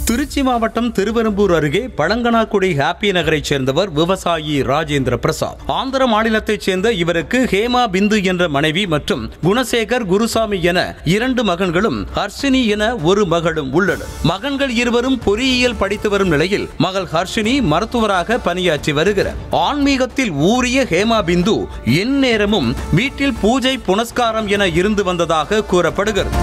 திருச்சி மாவட்டம் திருவெரும்பூர் அருகே பழங்கனாக்குடி ஹாப்பி நகரைச் சேர்ந்தவர் விவசாயி ராஜேந்திர பிரசாத் ஆந்திர மாநிலத்தைச் சேர்ந்த இவருக்கு ஹேமா பிந்து என்ற மனைவி மற்றும் குணசேகர் குருசாமி என இரண்டு மகன்களும் ஹர்ஷினி என ஒரு மகளும் உள்ளனர் மகன்கள் இருவரும் பொறியியல் படித்து வரும் நிலையில் மகள் ஹர்ஷினி மருத்துவராக பணியாற்றி வருகிறார் ஆன்மீகத்தில் ஊறிய ஹேமா பிந்து எந்நேரமும் வீட்டில் பூஜை புனஸ்காரம் என இருந்து வந்ததாக கூறப்படுகிறது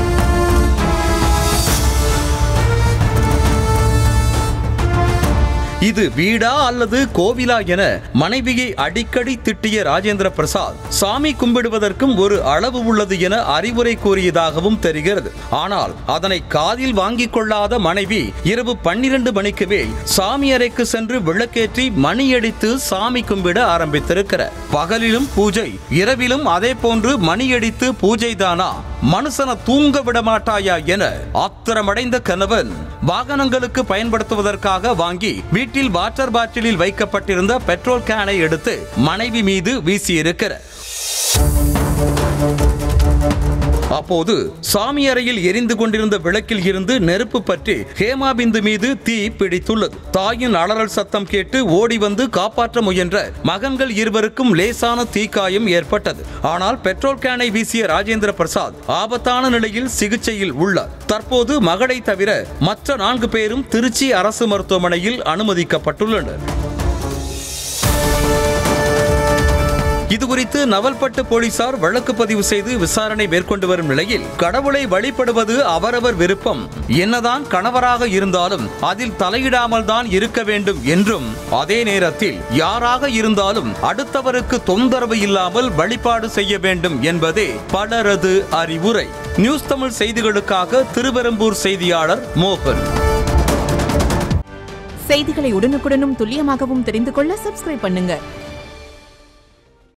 இது வீடா அல்லது கோவிலா என மனைவியை அடிக்கடி திட்டிய ராஜேந்திர பிரசாத் சாமி கும்பிடுவதற்கும் ஒரு அளவு உள்ளது என அறிவுரை கூறியதாகவும் தெரிகிறது ஆனால் அதனை காதில் வாங்கிக் கொள்ளாத மனைவி இரவு பன்னிரண்டு மணிக்குவே சாமி அறைக்கு சென்று விளக்கேற்றி மணியடித்து சாமி கும்பிட ஆரம்பித்திருக்கிறார் பகலிலும் பூஜை இரவிலும் அதே போன்று மணியடித்து பூஜை தானா மனுஷன தூங்க விட மாட்டாயா என ஆத்திரமடைந்த கணவன் வாகனங்களுக்கு பயன்படுத்துவதற்காக வாங்கி வீட்டில் வாட்டர் பாட்டிலில் வைக்கப்பட்டிருந்த பெட்ரோல் கேனை எடுத்து மனைவி மீது வீசியிருக்கிறார் அப்போது சாமி அறையில் எரிந்து கொண்டிருந்த விளக்கில் இருந்து நெருப்பு பற்றி ஹேமாபிந்து மீது தீ பிடித்துள்ளது தாயின் அலறல் சத்தம் கேட்டு ஓடி வந்து காப்பாற்ற முயன்ற மகன்கள் இருவருக்கும் லேசான தீக்காயம் ஏற்பட்டது ஆனால் பெட்ரோல் கேனை வீசிய ராஜேந்திர பிரசாத் ஆபத்தான நிலையில் சிகிச்சையில் உள்ளார் தற்போது மகளை தவிர மற்ற நான்கு பேரும் திருச்சி அரசு மருத்துவமனையில் அனுமதிக்கப்பட்டுள்ளனர் இதுகுறித்து நவல்பட்டு போலீசார் வழக்கு பதிவு செய்து விசாரணை மேற்கொண்டு வரும் நிலையில் கடவுளை வழிபடுவது அவரவர் விருப்பம் என்னதான் கணவராக இருந்தாலும் அதில் தலையிடாமல் தான் இருக்க வேண்டும் என்றும் அதே நேரத்தில் யாராக இருந்தாலும் அடுத்தவருக்கு தொந்தரவு இல்லாமல் வழிபாடு செய்ய வேண்டும் என்பதே பலரது அறிவுரை நியூஸ் தமிழ் செய்திகளுக்காக திருவெரும்பூர் செய்தியாளர் மோகன் செய்திகளை உடனுக்குடனும் துல்லியமாகவும் தெரிந்து கொள்ள சப்ஸ்கிரைப் பண்ணுங்க